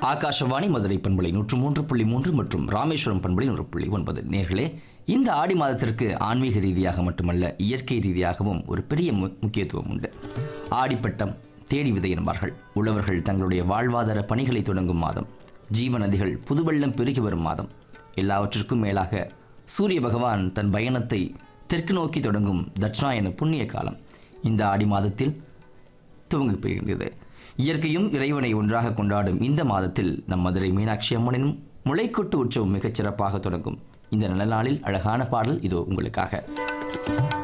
ஆகாஷவாணி மதுரை பண்பலை நூற்று மூன்று புள்ளி மூன்று மற்றும் ராமேஸ்வரம் பண்பலை நூறு புள்ளி ஒன்பது நேர்களே இந்த ஆடி மாதத்திற்கு ஆன்மீக ரீதியாக மட்டுமல்ல இயற்கை ரீதியாகவும் ஒரு பெரிய மு- முக்கியத்துவம் உண்டு ஆடிப்பட்டம் தேடி விதை என்பார்கள் உழவர்கள் தங்களுடைய வாழ்வாதார பணிகளை தொடங்கும் மாதம் ஜீவ நதிகள் புதுவெள்ளம் பெருகி வரும் மாதம் எல்லாவற்றிற்கும் மேலாக சூரிய பகவான் தன் பயணத்தை தெற்கு நோக்கி தொடங்கும் தட்சிணாயன புண்ணிய காலம் இந்த ஆடி மாதத்தில் துவங்கப் பெறுகிறது இயற்கையும் இறைவனை ஒன்றாக கொண்டாடும் இந்த மாதத்தில் நம் மதுரை மீனாட்சி அம்மனின் முளைக்கொட்டு உற்சவம் மிகச் சிறப்பாக தொடங்கும் இந்த நல்ல நாளில் அழகான பாடல் இதோ உங்களுக்காக